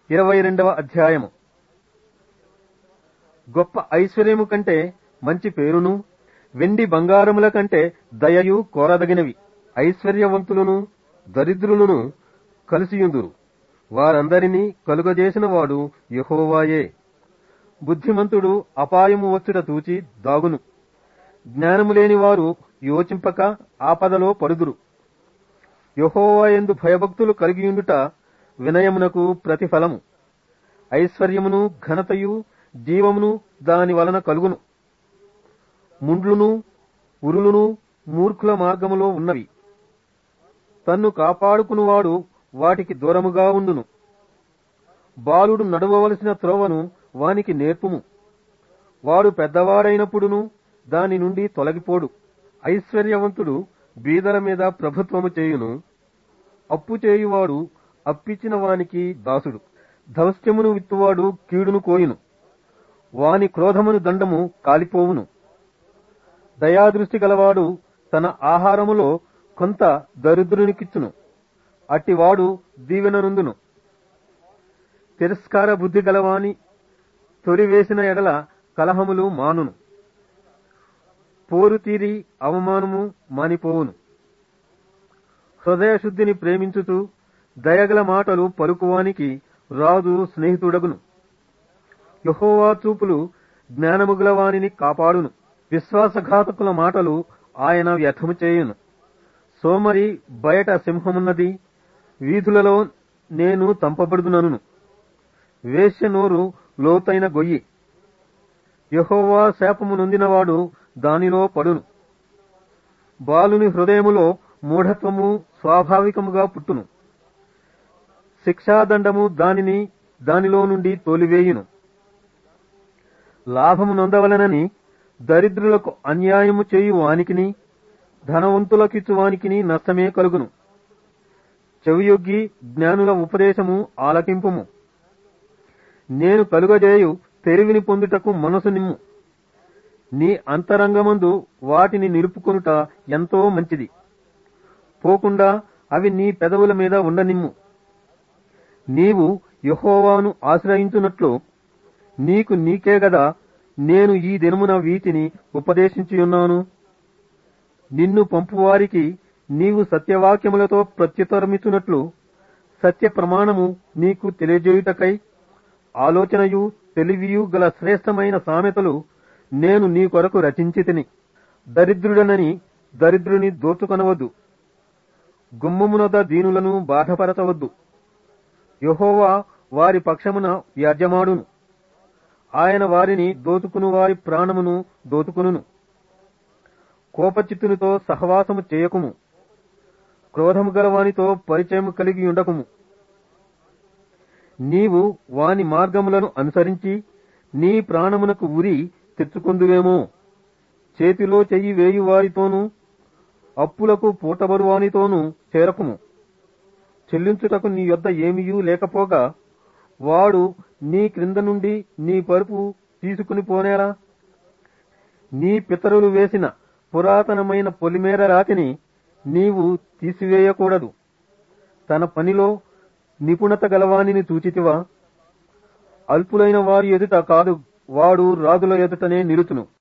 ఇరవై రెండవ అధ్యాయము గొప్ప ఐశ్వర్యము కంటే మంచి పేరును వెండి బంగారముల కంటే దయయు కోరదగినవి ఐశ్వర్యవంతులను దరిద్రులను కలిసియుందురు వారందరినీ కలుగజేసిన వాడు యెహోవాయే బుద్ధిమంతుడు అపాయము వచ్చుట తూచి దాగును జ్ఞానము లేని వారు యోచింపక ఆపదలో పడుదురు యెహోవా యందు భయభక్తులు కలిగియుండుట వినయమునకు ప్రతిఫలము ఐశ్వర్యమును ఘనతయు జీవమును దాని వలన కలుగును ముండ్లును ఉరులును మూర్ఖుల మార్గములో ఉన్నవి తన్ను కాపాడుకునివాడు వాటికి దూరముగా ఉండును బాలుడు నడవవలసిన త్రోవను వానికి నేర్పుము వాడు పెద్దవాడైనప్పుడును దాని నుండి తొలగిపోడు ఐశ్వర్యవంతుడు బీదల మీద ప్రభుత్వము చేయును అప్పు చేయువాడు అప్పిచ్చిన వానికి దాసుడు ధౌస్యమును విత్తువాడు కీడును కోయును వాని క్రోధమును దండము కాలిపోవును దయాదృష్టి గలవాడు తన ఆహారములో కొంత దరిద్రునికిచ్చును అట్టివాడు దీవెనరుందును తిరస్కార బుద్ధి గలవాని తొలివేసిన ఎడల కలహములు మానును పోరు తీరి అవమానము మానిపోవును హృదయశుద్ధిని ప్రేమించుతూ దయగల మాటలు పలుకువానికి రాజు స్నేహితుడగును యహోవా చూపులు జ్ఞానము గలవానిని కాపాడును విశ్వాసఘాతకుల మాటలు ఆయన వ్యర్థము చేయును సోమరి బయట సింహమున్నది వీధులలో నేను తంపబడుదునను వేశ్య నోరు లోతైన గొయ్యి యహోవా శాపము నొందినవాడు దానిలో పడును బాలుని హృదయములో మూఢత్వము స్వాభావికముగా పుట్టును శిక్షాదండము దానిని దానిలో నుండి తోలివేయును లాభము నొందవలనని దరిద్రులకు అన్యాయము చేయు వానికిని ధనవంతులకిచ్చు వానికిని నష్టమే కలుగును చెవియొగ్గి జ్ఞానుల ఉపదేశము ఆలకింపుము నేను కలుగజేయు తెలివిని పొందుటకు మనసు నిమ్ము నీ అంతరంగమందు వాటిని నిలుపుకొనుట ఎంతో మంచిది పోకుండా అవి నీ పెదవుల మీద ఉండనిమ్ము నీవు యహోవాను ఆశ్రయించున్నట్లు నీకు నీకే గదా నేను ఈ దినమున వీటిని ఉపదేశించియున్నాను నిన్ను పంపువారికి నీవు సత్యవాక్యములతో ప్రత్యుత్తరమిచ్చున్నట్లు సత్య ప్రమాణము నీకు తెలియజేయుటకై ఆలోచనయు తెలివియు గల శ్రేష్టమైన సామెతలు నేను నీ కొరకు రచించి తిని దరిద్రుడనని దరిద్రుని దోచుకొనవద్దు గుమ్మమునొద దీనులను బాధపరచవద్దు యహోవా వారి పక్షమున వ్యాజ్యమాడును ఆయన వారిని దోచుకుని వారి ప్రాణమును దోచుకును కోపచిత్తునితో సహవాసము చేయకుము క్రోధము గలవానితో పరిచయము కలిగి ఉండకుము నీవు వాని మార్గములను అనుసరించి నీ ప్రాణమునకు ఉరి తెచ్చుకొందువేమో చేతిలో చెయ్యి వేయు వారితోనూ అప్పులకు పూటబరువానితోనూ చేరకుము చెల్లించుటకు నీ యొద్ద ఏమీయూ లేకపోగా వాడు నీ క్రింద నుండి నీ పరుపు తీసుకుని పోనేరా నీ పితరులు వేసిన పురాతనమైన పొలిమేర రాతిని నీవు తీసివేయకూడదు తన పనిలో నిపుణత గలవానిని చూచితివా అల్పులైన వారి ఎదుట కాదు వాడు రాజుల ఎదుటనే నిలుచును